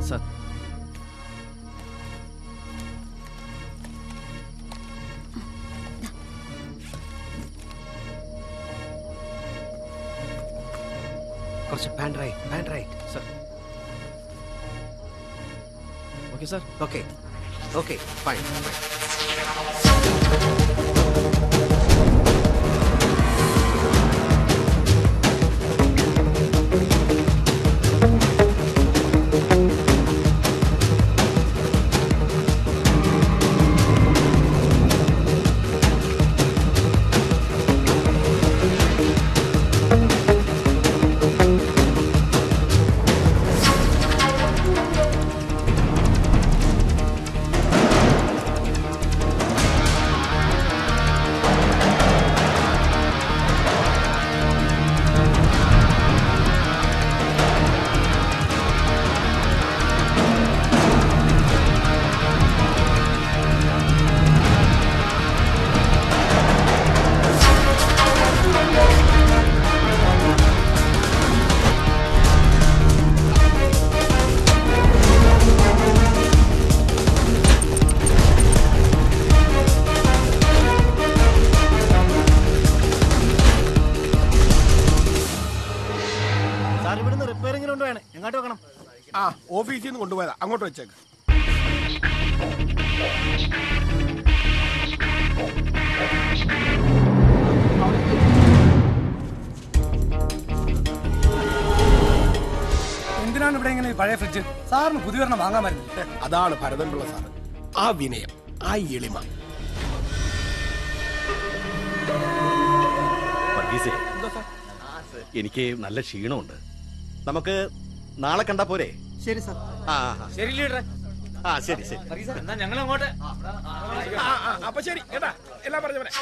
Sir കുറച്ച് pant right pant right sir okay sir okay okay fine fine sir ഇവിടുന്ന് റിപ്പയറിംഗിന് കൊണ്ടുപോയാണ് എങ്ങോട്ട് വെക്കണം ആ ഓഫീസിൽ നിന്ന് കൊണ്ടുപോയതാ അങ്ങോട്ട് വെച്ചേക്ക് എന്തിനാണ് ഇവിടെ ഇങ്ങനെ ഈ പഴയ ഫ്രിഡ്ജ് സാറിന് പുതിയൊരെണ്ണം വാങ്ങാൻ പറ്റില്ല അതാണ് ഭരതൻപിള്ള സാറ് ആ വിനയം ആ എളിമ വർഗീസേ എനിക്ക് നല്ല ക്ഷീണമുണ്ട് നമുക്ക് നാളെ കണ്ടാ പോരെ ശരി സാർ ആ ആ, ശരി ലീഡറെ ആ ശരി ശരി എന്നാ ഞങ്ങൾ അങ്ങോട്ട് ആ, ആ, അപ്പൊ ശരി കേട്ടാ എല്ലാം പറഞ്ഞ പോലെ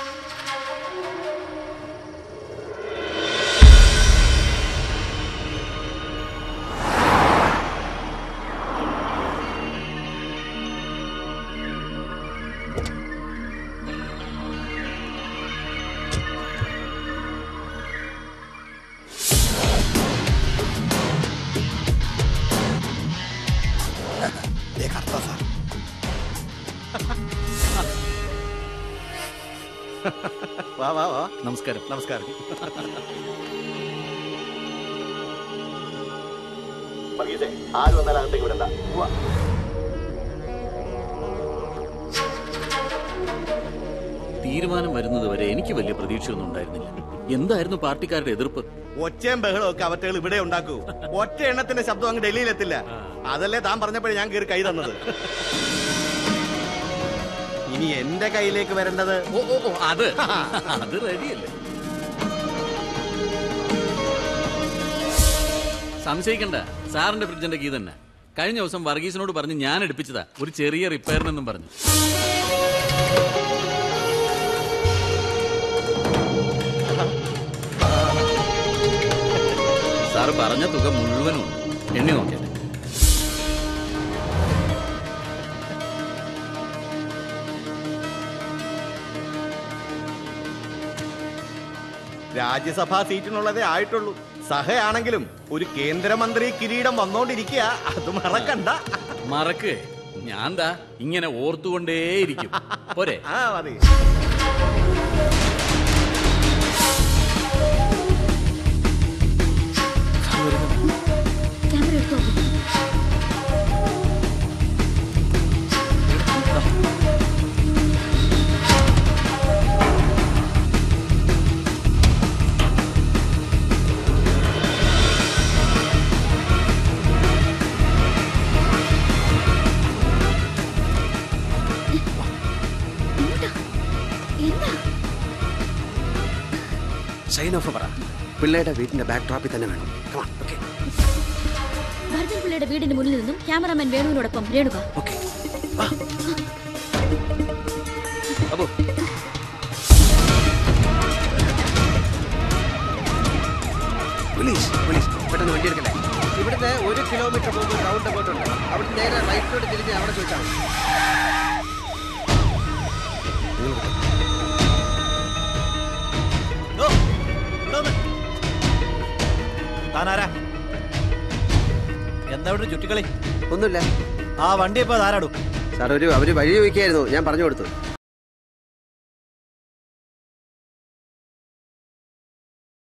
ദേ കറുത്ത സാർ വാ വാ വാ നമസ്കാരം നമസ്കാരം വർഗീസേ ആര് വന്നാലും അകത്തേക്ക് വിടണ്ട വാ. തീരുമാനം വരുന്നത് വരെ എനിക്ക് വലിയ പ്രതീക്ഷയൊന്നും ഉണ്ടായിരുന്നില്ല എന്തായിരുന്നു പാർട്ടിക്കാരുടെ എതിർപ്പ് ഒച്ചയും ബഹളവും ഒക്കെ അവറ്റകൾ ഇവിടെ ഉണ്ടാക്കൂ ഒറ്റ എണ്ണത്തിന്റെ ശബ്ദം അങ്ങ് ഡൽഹിയിലെത്തില്ല അതല്ലേ താൻ പറഞ്ഞപ്പോഴേ ഞാൻ കയറി കൈ തന്നത് ഇനി എന്റെ കയ്യിലേക്ക് വരേണ്ടത് ഓ ഓ ഓ, അത് അത് റെഡിയല്ലേ സംശയിക്കണ്ട സാറിന്റെ ഫ്രിഡ്ജിന്റെ കീ തന്നെ കഴിഞ്ഞ ദിവസം വർഗീസിനോട് പറഞ്ഞ് ഞാൻ എടുപ്പിച്ചതാ ഒരു ചെറിയ റിപ്പയറിനെന്നും പറഞ്ഞു സാറ് പറഞ്ഞ തുക മുഴുവനും ഉണ്ട് എണ്ണി നോക്കിയാൽ രാജ്യസഭാ സീറ്റിനുള്ളതേ ആയിട്ടുള്ളൂ സഹയാണെങ്കിലും ഒരു കേന്ദ്രമന്ത്രി കിരീടം വന്നോണ്ടിരിക്കുക അത് മറക്കണ്ട മറക്ക് ഞാൻ ദാ ഇങ്ങനെ ഓർത്തുകൊണ്ടേയിരിക്കും പോരെ ആ മതി ക്യാമറ എടുത്തോ എങ്ങോട്ടാ? എന്താ സൈൻ ഓഫ് പറ പിള്ളയുടെ വീടിന്റെ ബാക്ക് ഡ്രോപ്പിൽ തന്നെ വേണം കമാൺ ഓക്കെ ഭരതൻ പിള്ളയുടെ വീടിന് മുന്നിൽ നിന്നും ക്യാമറാമാൻ വേണുവിനോടൊപ്പം രേണുക ഓക്കെ അപ്പോ പോലീസ് പോലീസ് പെട്ടെന്ന് വണ്ടി എടുക്കല്ലേ ഇവിടുന്ന് ഒരു കിലോമീറ്റർ പോകുമ്പോൾ റൗണ്ട് അബൌട്ട് ഉണ്ട് അവിടെ നേരെ റൈറ്റിലോട്ട് തിരിഞ്ഞ് അവിടെ ചോദിച്ചാൽ മതി ഓ, ഇവിടെ വന്ന്. താനാരാ എന്താ ഇവിടെ ചുറ്റിക്കളി ഒന്നുമില്ല ആ വണ്ടി ഇപ്പൊ ധാരാടും സാർ ഒരു അവര് വഴി ചോദിക്കായിരുന്നു ഞാൻ പറഞ്ഞു കൊടുത്തു